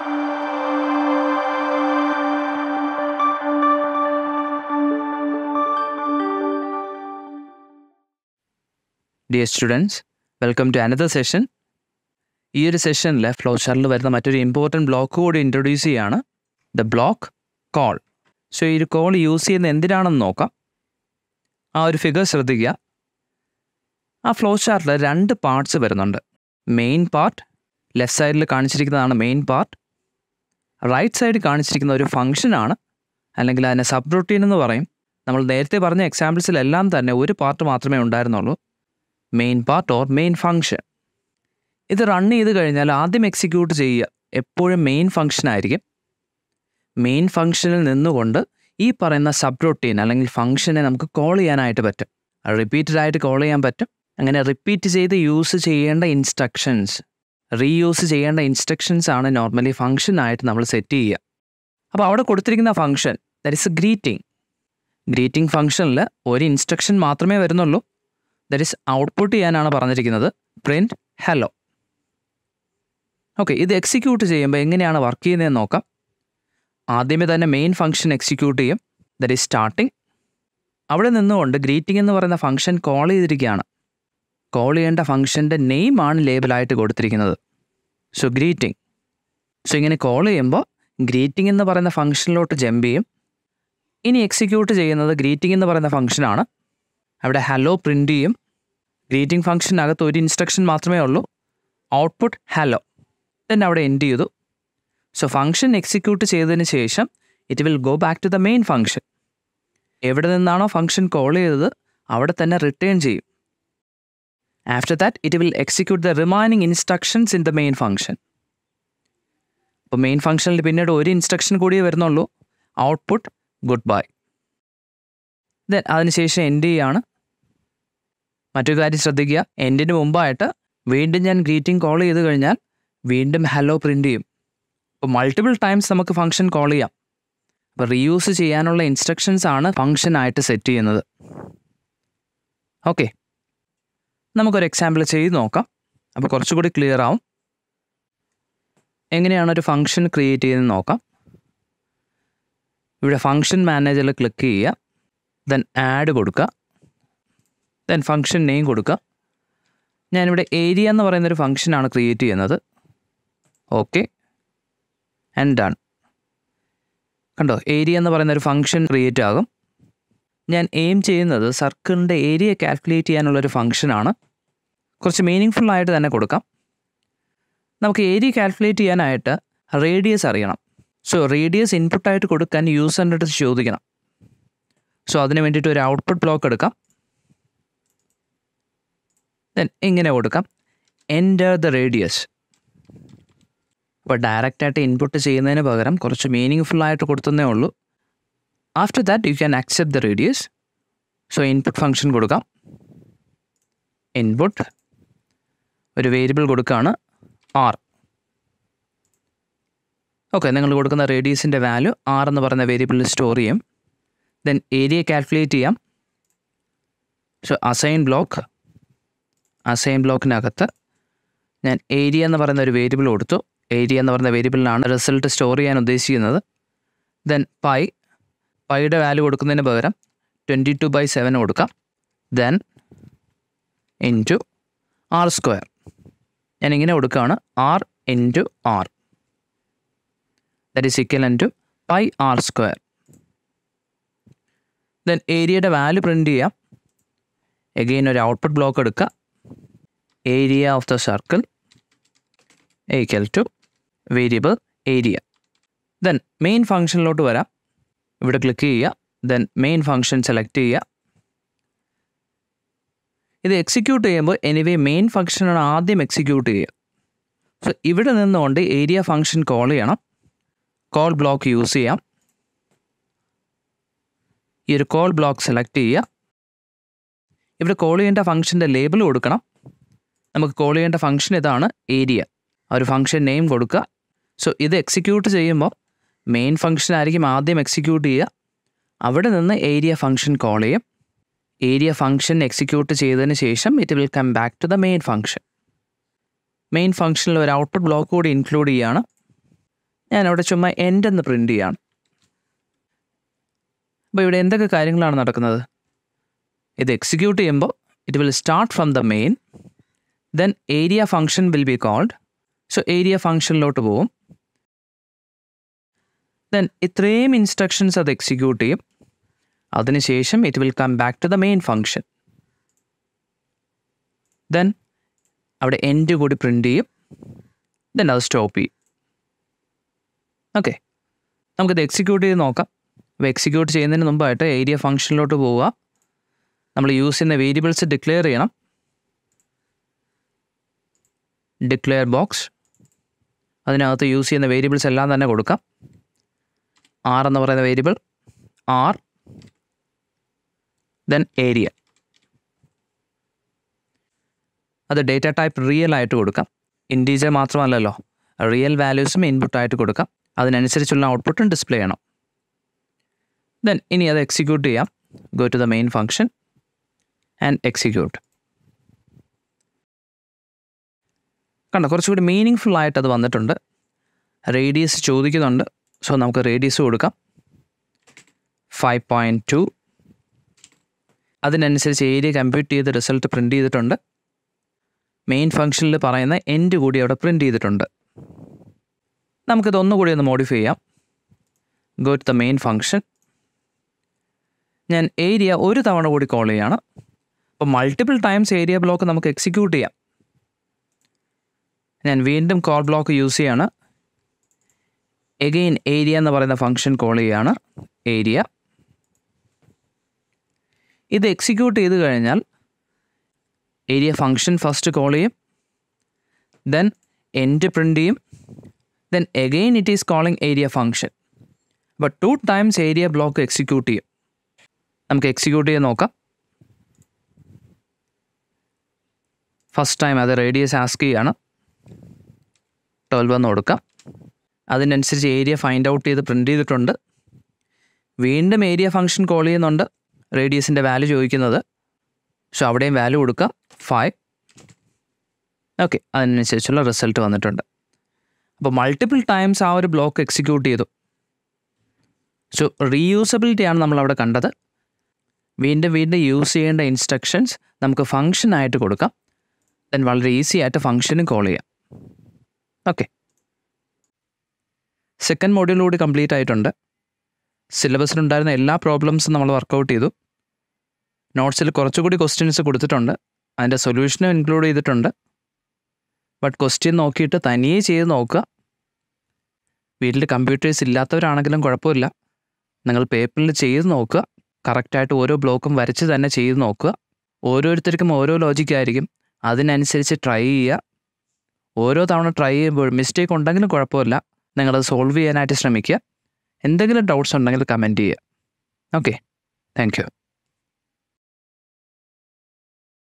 dear students welcome to another session ഈ ഒരു സെഷനിൽ ഫ്ലോ ചാർട്ടിൽ വരുന്ന മറ്റൊരു ഇമ്പോർട്ടൻറ്റ് ബ്ലോക്ക് കൂടി ഇൻട്രൊഡ്യൂസ് ചെയ്യാണ് ദ ബ്ലോക്ക് കോൾ സോ ഈ ഒരു കോൾ യൂസ് ചെയ്യുന്നത് എന്തിനാണെന്ന് നോക്കാം ആ ഒരു ഫിഗർ ശ്രദ്ധിക്കുക ആ ഫ്ലോ ചാർട്ടിൽ രണ്ട് പാർട്സ് വരുന്നുണ്ട് മെയിൻ പാർട്ട് ലെഫ്റ്റ് സൈഡിൽ കാണിച്ചിരിക്കുന്നതാണ് മെയിൻ പാർട്ട് റൈറ്റ് സൈഡ് കാണിച്ചിരിക്കുന്ന ഒരു ഫംഗ്ഷനാണ് അല്ലെങ്കിൽ അതിനെ സബ് റൊട്ടീൻ എന്ന് പറയും നമ്മൾ നേരത്തെ പറഞ്ഞ എക്സാമ്പിൾസിലെല്ലാം തന്നെ ഒരു പാർട്ട് മാത്രമേ ഉണ്ടായിരുന്നുള്ളൂ main part or main function ഇത് റൺ ചെയ്ത് കഴിഞ്ഞാൽ ആദ്യം എക്സിക്യൂട്ട് ചെയ്യുക എപ്പോഴും മെയിൻ ഫംഗ്ഷൻ ആയിരിക്കും മെയിൻ ഫംഗ്ഷനിൽ നിന്നുകൊണ്ട് ഈ പറയുന്ന സബ് റൊട്ടീൻ അല്ലെങ്കിൽ ഫംഗ്ഷനെ നമുക്ക് കോൾ ചെയ്യാനായിട്ട് പറ്റും റിപ്പീറ്റഡ് ആയിട്ട് കോൾ ചെയ്യാൻ പറ്റും അങ്ങനെ റിപ്പീറ്റ് ചെയ്ത് യൂസ് ചെയ്യേണ്ട ഇൻസ്ട്രക്ഷൻസ് റീയൂസ് ചെയ്യേണ്ട ഇൻസ്ട്രക്ഷൻസ് ആണ് നോർമലി ഫംഗ്ഷനായിട്ട് നമ്മൾ സെറ്റ് ചെയ്യുക അപ്പോൾ അവിടെ കൊടുത്തിരിക്കുന്ന function that is a greeting greeting ഫംഗ്ഷനിൽ ഒരു ഇൻസ്ട്രക്ഷൻ മാത്രമേ വരുന്നുള്ളൂ ദറ്റ് ഇസ് ഔട്ട്പുട്ട് ചെയ്യാനാണ് പറഞ്ഞിരിക്കുന്നത് പ്രിൻറ്റ് ഹലോ ഓക്കെ ഇത് എക്സിക്യൂട്ട് ചെയ്യുമ്പോൾ എങ്ങനെയാണ് വർക്ക് ചെയ്യുന്നതെന്ന് നോക്കാം ആദ്യമേ തന്നെ മെയിൻ ഫംഗ്ഷൻ എക്സിക്യൂട്ട് ചെയ്യും ദറ്റ് ഈസ് സ്റ്റാർട്ടിങ് അവിടെ നിന്നുകൊണ്ട് ഗ്രീറ്റിംഗ് എന്ന് പറയുന്ന ഫംഗ്ഷൻ കോൾ ചെയ്തിരിക്കുകയാണ് കോൾ ചെയ്യേണ്ട ഫംഗ്ഷൻ്റെ നെയിമാണ് ലേബിളായിട്ട് കൊടുത്തിരിക്കുന്നത് സോ ഗ്രീറ്റിംഗ് സോ ഇങ്ങനെ കോൾ ചെയ്യുമ്പോൾ ഗ്രീറ്റിംഗ് എന്ന് പറയുന്ന ഫംഗ്ഷനിലോട്ട് ജമ്പ് ചെയ്യും ഇനി എക്സിക്യൂട്ട് ചെയ്യുന്നത് ഗ്രീറ്റിംഗ് എന്ന് പറയുന്ന ഫംഗ്ഷനാണ് അവിടെ ഹലോ പ്രിൻ്റ് ചെയ്യും ഗ്രീറ്റിംഗ് ഫംഗ്ഷനകത്ത് ഒരു ഇൻസ്ട്രക്ഷൻ മാത്രമേ ഉള്ളൂ ഔട്ട്പുട്ട് ഹലോ ദെൻ അവിടെ എൻഡ് ചെയ്തു സോ ഫംഗ്ഷൻ എക്സിക്യൂട്ട് ചെയ്തതിന് ശേഷം it will go back to the main function എവിടെ നിന്നാണോ ഫംഗ്ഷൻ കോൾ ചെയ്തത് അവിടെ തന്നെ റിട്ടേൺ ചെയ്യും after that it will execute the remaining instructions in the main function അപ്പോൾ മെയിൻ ഫംഗ്ഷനിൽ പിന്നീട് ഒരു ഇൻസ്ട്രക്ഷൻ കൂടിയേ വരുന്നുള്ളൂ ഔട്ട്പുട്ട് ഗുഡ് ബൈ ദെൻ അതിനുശേഷം എൻഡ് ചെയ്യാണ് മറ്റൊരു കാര്യം ശ്രദ്ധിക്കുക എൻഡിന് മുമ്പായിട്ട് വീണ്ടും ഞാൻ ഗ്രീറ്റിംഗ് കോൾ ചെയ്ത് കഴിഞ്ഞാൽ വീണ്ടും ഹലോ പ്രിൻ്റ് ചെയ്യും അപ്പോൾ മൾട്ടിപ്പിൾ ടൈംസ് നമുക്ക് ഫംഗ്ഷൻ കോൾ ചെയ്യാം അപ്പോൾ റീയൂസ് ചെയ്യാനുള്ള ഇൻസ്ട്രക്ഷൻസ് ആണ് ഫംഗ്ഷനായിട്ട് സെറ്റ് ചെയ്യുന്നത് ഓക്കെ നമുക്കൊരു എക്സാമ്പിൾ ചെയ്ത് നോക്കാം അപ്പോൾ കുറച്ചുകൂടി ക്ലിയർ ആവും എങ്ങനെയാണ് ഒരു ഫംഗ്ഷൻ ക്രിയേറ്റ് ചെയ്യുന്നത് നോക്കാം ഇവിടെ ഫംഗ്ഷൻ മാനേജറിൽ ക്ലിക്ക് ചെയ്യുക ദെൻ ആഡ് കൊടുക്കുക ദെൻ ഫംഗ്ഷൻ നെയിം കൊടുക്കുക ഞാനിവിടെ ഏരിയ എന്ന് പറയുന്നൊരു ഫംഗ്ഷനാണ് ക്രിയേറ്റ് ചെയ്യുന്നത് ഓക്കെ ആൻഡ് ഡൺ കണ്ടോ ഏരിയ എന്ന് പറയുന്ന ഒരു ഫംഗ്ഷൻ ക്രിയേറ്റ് ആകും ഞാൻ എയിം ചെയ്യുന്നത് സർക്കിളിൻ്റെ ഏരിയ കാൽക്കുലേറ്റ് ചെയ്യാനുള്ളൊരു ഫംഗ്ഷനാണ് കുറച്ച് മീനിങ് ഫുള്ളായിട്ട് തന്നെ കൊടുക്കാം നമുക്ക് ഏരിയ കാൽക്കുലേറ്റ് ചെയ്യാനായിട്ട് റേഡിയസ് അറിയണം സോ റേഡിയസ് ഇൻപുട്ടായിട്ട് കൊടുക്കാൻ യൂസറിൻ്റെ അടുത്ത് ചോദിക്കണം സോ അതിന് വേണ്ടിയിട്ട് ഒരു ഔട്ട്പുട്ട് ബ്ലോക്ക് എടുക്കാം ദെൻ ഇങ്ങനെ കൊടുക്കാം എൻ്റർ ദ റേഡിയസ് അപ്പോൾ ഡയറക്റ്റായിട്ട് ഇൻപുട്ട് ചെയ്യുന്നതിന് പകരം കുറച്ച് മീനിങ് ഫുള്ളായിട്ട് കൊടുത്തതേ ഉള്ളൂ after that you can accept the radius so input function കൊടുക്കാം ഇൻപുട്ട് ഒരു വേരിയബിൾ കൊടുക്കുകയാണ് ആർ ഓക്കെ നിങ്ങൾ കൊടുക്കുന്ന റേഡിയസിൻ്റെ വാല്യൂ ആർ എന്ന് പറയുന്ന വേരിയബിളിൽ സ്റ്റോർ ചെയ്യും ദെൻ ഏരിയ കാൽക്കുലേറ്റ് ചെയ്യാം സോ അസൈൻ ബ്ലോക്ക് അസൈൻ ബ്ലോക്കിനകത്ത് ഞാൻ ഏരിയ എന്ന് പറയുന്ന ഒരു വേരിയബിൾ കൊടുത്തു ഏരിയ എന്ന് പറയുന്ന വേരിയബിളിലാണ് റിസൾട്ട് സ്റ്റോർ ചെയ്യാൻ ഉദ്ദേശിക്കുന്നത് ദെൻ പൈ പൈയുടെ വാല്യൂ കൊടുക്കുന്നതിന് പകരം ട്വൻറ്റി ടു ബൈ സെവൻ കൊടുക്കാം ദെൻ ഇൻറ്റു ആർ സ്ക്വയർ ഞാൻ ഇങ്ങനെ കൊടുക്കുകയാണ് R into R that is equal to pi R square then ഏരിയയുടെ വാല്യൂ പ്രിൻ്റ് ചെയ്യാം എഗെയിൻ ഒരു ഔട്ട്പുട്ട് ബ്ലോക്ക് എടുക്കുക area of the circle equal to variable area then main ഫംഗ്ഷനിലോട്ട് വരാം ഇവിടെ ക്ലിക്ക് ചെയ്യുക ദെൻ മെയിൻ ഫംഗ്ഷൻ സെലക്ട് ചെയ്യുക ഇത് എക്സിക്യൂട്ട് ചെയ്യുമ്പോൾ എനിവേ മെയിൻ ഫംഗ്ഷനാണ് ആദ്യം എക്സിക്യൂട്ട് ചെയ്യുക സോ ഇവിടെ നിന്നുകൊണ്ട് ഏരിയ ഫംഗ്ഷൻ കോൾ ചെയ്യണം കോൾ ബ്ലോക്ക് യൂസ് ചെയ്യാം ഈ ഒരു കോൾ ബ്ലോക്ക് സെലക്ട് ചെയ്യുക ഇവിടെ കോൾ ചെയ്യേണ്ട ഫംഗ്ഷൻ്റെ ലേബിൾ കൊടുക്കണം നമുക്ക് കോൾ ചെയ്യേണ്ട ഫംഗ്ഷൻ ഇതാണ് ഏരിയ ആ ഒരു ഫംഗ്ഷൻ നെയിം കൊടുക്കുക സോ ഇത് എക്സിക്യൂട്ട് ചെയ്യുമ്പോൾ മെയിൻ ഫംഗ്ഷൻ ആയിരിക്കും ആദ്യം എക്സിക്യൂട്ട് ചെയ്യുക അവിടെ നിന്ന് ഏരിയ ഫംഗ്ഷൻ കോൾ ചെയ്യും ഏരിയ ഫംഗ്ഷൻ എക്സിക്യൂട്ട് ചെയ്തതിന് ശേഷം it will come back to the main function main ഫംഗ്ഷനിൽ ഒരു ഔട്ട്പുട്ട് ബ്ലോക്ക് കൂടി ഇൻക്ലൂഡ് ചെയ്യുകയാണ് ഞാൻ അവിടെ ചുമ്മാ എൻ്റെ എന്ന് പ്രിൻ്റ് ചെയ്യാണ് അപ്പോൾ ഇവിടെ എന്തൊക്കെ കാര്യങ്ങളാണ് നടക്കുന്നത് ഇത് എക്സിക്യൂട്ട് ചെയ്യുമ്പോൾ it will start from the main then area function will be called so area ഫംഗ്ഷനിലോട്ട് പോവും ദെൻ ഇത്രയും ഇൻസ്ട്രക്ഷൻസ് അത് എക്സിക്യൂട്ട് ചെയ്യും അതിനുശേഷം it will come back to the main function then അവിടെ എൻഡ് കൂടി പ്രിൻ്റ് ചെയ്യും ദെൻ അത് സ്റ്റോപ്പ് ചെയ്യും ഓക്കെ നമുക്കിത് എക്സിക്യൂട്ട് ചെയ്ത് നോക്കാം അപ്പോൾ എക്സിക്യൂട്ട് ചെയ്യുന്നതിന് മുമ്പായിട്ട് ഏരിയ ഫംഗ്ഷനിലോട്ട് പോവുക നമ്മൾ യൂസ് ചെയ്യുന്ന വേരിയബിൾസ് ഡിക്ലെയർ ചെയ്യണം ഡിക്ലെയർ ബോക്സ് അതിനകത്ത് യൂസ് ചെയ്യുന്ന വേരിയബിൾസ് എല്ലാം തന്നെ കൊടുക്കാം ആർ എന്ന് പറയുന്ന വേരിയബിൾ ആർ ദെൻ ഏരിയ അത് ഡേറ്റ ടൈപ്പ് റിയൽ ആയിട്ട് കൊടുക്കാം ഇൻറ്റീജർ മാത്രമല്ലല്ലോ റിയൽ വാല്യൂസും ഇൻപുട്ടായിട്ട് കൊടുക്കാം അതിനനുസരിച്ചുള്ള ഔട്ട്പുട്ടും ഡിസ്പ്ലേ ചെയ്യണം ദെൻ ഇനി അത് എക്സിക്യൂട്ട് ചെയ്യാം go to the main function and execute കണ്ടോ കുറച്ചുകൂടി മീനിങ് ഫുൾ ആയിട്ട് അത് വന്നിട്ടുണ്ട് റേഡിയസ് ചോദിക്കുന്നുണ്ട് സോ നമുക്ക് റേഡിയസ് കൊടുക്കാം ഫൈവ് പോയിൻറ്റ് ടു അതിനനുസരിച്ച് ഏരിയ കമ്പ്യൂട്ട് ചെയ്ത് റിസൾട്ട് പ്രിൻ്റ് ചെയ്തിട്ടുണ്ട് മെയിൻ ഫംഗ്ഷനിൽ പറയുന്ന എൻഡ് കൂടി അവിടെ പ്രിൻ്റ് ചെയ്തിട്ടുണ്ട് നമുക്കിത് ഒന്നുകൂടി ഒന്ന് മോഡിഫൈ ചെയ്യാം go to the main function ഞാൻ ഏരിയ ഒരു തവണ കൂടി കോൾ ചെയ്യാണ് അപ്പോൾ മൾട്ടിപ്പിൾ ടൈംസ് ഏരിയ ബ്ലോക്ക് നമുക്ക് എക്സിക്യൂട്ട് ചെയ്യാം ഞാൻ വീണ്ടും കോൾ ബ്ലോക്ക് യൂസ് ചെയ്യാണ് എഗെയിൻ ഏരിയ എന്ന് പറയുന്ന ഫംഗ്ഷൻ കോൾ ചെയ്യാണ് ഏരിയ ഇത് എക്സിക്യൂട്ട് ചെയ്ത് കഴിഞ്ഞാൽ ഏരിയ ഫംഗ്ഷൻ ഫസ്റ്റ് കോൾ ചെയ്യും ദെൻ എൻഡ് പ്രിൻ്റ് ചെയ്യും then again it is calling area function അപ്പോൾ two times area block execute ചെയ്യും നമുക്ക് എക്സിക്യൂട്ട് ചെയ്ത് നോക്കാം ഫസ്റ്റ് ടൈം അത് റേഡിയസ് ആസ്ക് ചെയ്യാണ് ട്വൽവ് എന്ന് കൊടുക്കാം അതിനനുസരിച്ച് ഏരിയ ഫൈൻഡ് ഔട്ട് ചെയ്ത് പ്രിൻ്റ് ചെയ്തിട്ടുണ്ട് വീണ്ടും ഏരിയ ഫംഗ്ഷൻ കോൾ ചെയ്യുന്നുണ്ട് റേഡിയസിൻ്റെ വാല്യൂ ചോദിക്കുന്നത് സോ അവിടെയും വാല്യൂ കൊടുക്കാം ഫൈവ് ഓക്കെ അതിനനുസരിച്ചുള്ള റിസൾട്ട് വന്നിട്ടുണ്ട് അപ്പോൾ മൾട്ടിപ്പിൾ ടൈംസ് ആ ഒരു ബ്ലോക്ക് എക്സിക്യൂട്ട് ചെയ്തു സോ റീയൂസബിലിറ്റിയാണ് നമ്മളവിടെ കണ്ടത് വീണ്ടും വീണ്ടും യൂസ് ചെയ്യേണ്ട ഇൻസ്ട്രക്ഷൻസ് നമുക്ക് ഫങ്ഷൻ ആയിട്ട് കൊടുക്കാം ദെൻ വളരെ ഈസി ആയിട്ട് ഫങ്ഷനും കോൾ ചെയ്യാം ഓക്കെ സെക്കൻഡ് മോഡ്യൂൾ കൂടി കംപ്ലീറ്റ് ആയിട്ടുണ്ട് സിലബസിലുണ്ടായിരുന്ന എല്ലാ പ്രോബ്ലംസും നമ്മൾ വർക്കൗട്ട് ചെയ്തു നോട്ട്സിൽ കുറച്ചുകൂടി ക്വസ്റ്റ്യൻസ് കൊടുത്തിട്ടുണ്ട് അതിൻ്റെ സൊല്യൂഷനും ഇൻക്ലൂഡ് ചെയ്തിട്ടുണ്ട് ബട്ട് ക്വസ്റ്റ്യൻ നോക്കിയിട്ട് തനിയെ ചെയ്ത് നോക്കുക വീട്ടിൽ കമ്പ്യൂട്ടേഴ്സ് ഇല്ലാത്തവരാണെങ്കിലും കുഴപ്പമില്ല നിങ്ങൾ പേപ്പറിൽ ചെയ്ത് നോക്കുക കറക്റ്റായിട്ട് ഓരോ ബ്ലോക്കും വരച്ച് തന്നെ ചെയ്ത് നോക്കുക ഓരോരുത്തർക്കും ഓരോ ലോജിക്കായിരിക്കും അതിനനുസരിച്ച് ട്രൈ ചെയ്യുക ഓരോ തവണ ട്രൈ ചെയ്യുമ്പോൾ മിസ്റ്റേക്ക് ഉണ്ടെങ്കിലും കുഴപ്പമില്ല നിങ്ങളത് സോൾവ് ചെയ്യാനായിട്ട് ശ്രമിക്കുക എന്തെങ്കിലും ഡൗട്ട്സ് ഉണ്ടെങ്കിൽ കമൻറ്റ് ചെയ്യുക ഓക്കെ താങ്ക് യു